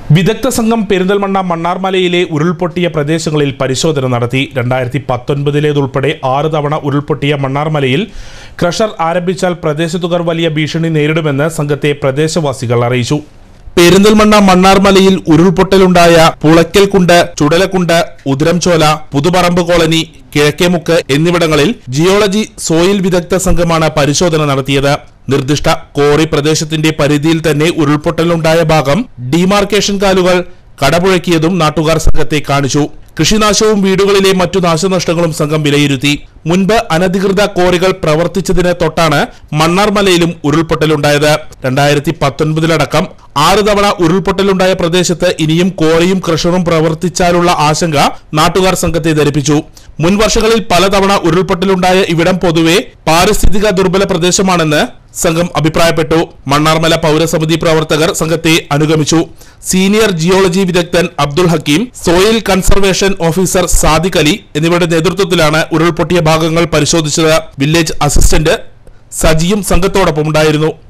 വിദഗ്ധ സംഘം പെരിന്തൽമണ്ണ മണ്ണാർമലയിലെ ഉരുൾപൊട്ടിയ പ്രദേശങ്ങളിൽ പരിശോധന നടത്തി രണ്ടായിരത്തി പത്തൊൻപതിലേതുൾപ്പെടെ ആറ് തവണ ഉരുൾപൊട്ടിയ മണ്ണാർമലയിൽ ക്രഷർ ആരംഭിച്ചാൽ പ്രദേശത്തുകാർ വലിയ ഭീഷണി നേരിടുമെന്ന് സംഘത്തെ പ്രദേശവാസികൾ അറിയിച്ചു പെരിന്തൽമണ്ണ മണ്ണാർമലയിൽ ഉരുൾപൊട്ടലുണ്ടായ പുളയ്ക്കൽകുണ്ട് ചുടലക്കുണ്ട് ഉദരംചോല പുതുപറമ്പ് കോളനി കിഴക്കേമുക്ക് എന്നിവിടങ്ങളിൽ ജിയോളജി സോയിൽ വിദഗ്ധ സംഘമാണ് പരിശോധന നടത്തിയത് നിർദ്ദിഷ്ട കോറി പ്രദേശത്തിന്റെ പരിധിയിൽ തന്നെ ഉരുൾപൊട്ടലുണ്ടായ ഭാഗം ഡിമാർക്കേഷൻ കാലുകൾ കടപുഴക്കിയതും നാട്ടുകാർ സംഘത്തെ കാണിച്ചു കൃഷിനാശവും വീടുകളിലെ മറ്റു നാശനഷ്ടങ്ങളും സംഘം വിലയിരുത്തി മുൻപ് അനധികൃത കോറികൾ പ്രവർത്തിച്ചതിന് തൊട്ടാണ് മണ്ണാർമലയിലും ഉരുൾപൊട്ടലുണ്ടായത് രണ്ടായിരത്തി പത്തൊൻപതിലടക്കം ആറ് തവണ ഉരുൾപൊട്ടലുണ്ടായ പ്രദേശത്ത് ഇനിയും കോറിയും ക്രഷറും പ്രവർത്തിച്ചാലുള്ള ആശങ്ക നാട്ടുകാർ സംഘത്തെ ധരിപ്പിച്ചു മുൻ വർഷങ്ങളിൽ പലതവണ ഉരുൾപൊട്ടലുണ്ടായ ഇവിടം പൊതുവെ പാരിസ്ഥിതിക ദുർബല പ്രദേശമാണെന്ന് സംഘം അഭിപ്രായപ്പെട്ടു മണ്ണാർമല പൗരസമിതി പ്രവർത്തകർ സംഘത്തെ അനുഗമിച്ചു സീനിയർ ജിയോളജി വിദഗ്ധൻ Abdul Hakeem soil conservation officer Sadiq Ali എന്നിവരുടെ നേതൃത്വത്തിലാണ് ഉരുൾപൊട്ടിയ ഭാഗങ്ങൾ പരിശോധിച്ചത് വില്ലേജ് അസിസ്റ്റന്റ് സജിയും സംഘത്തോടൊപ്പം ഉണ്ടായിരുന്നു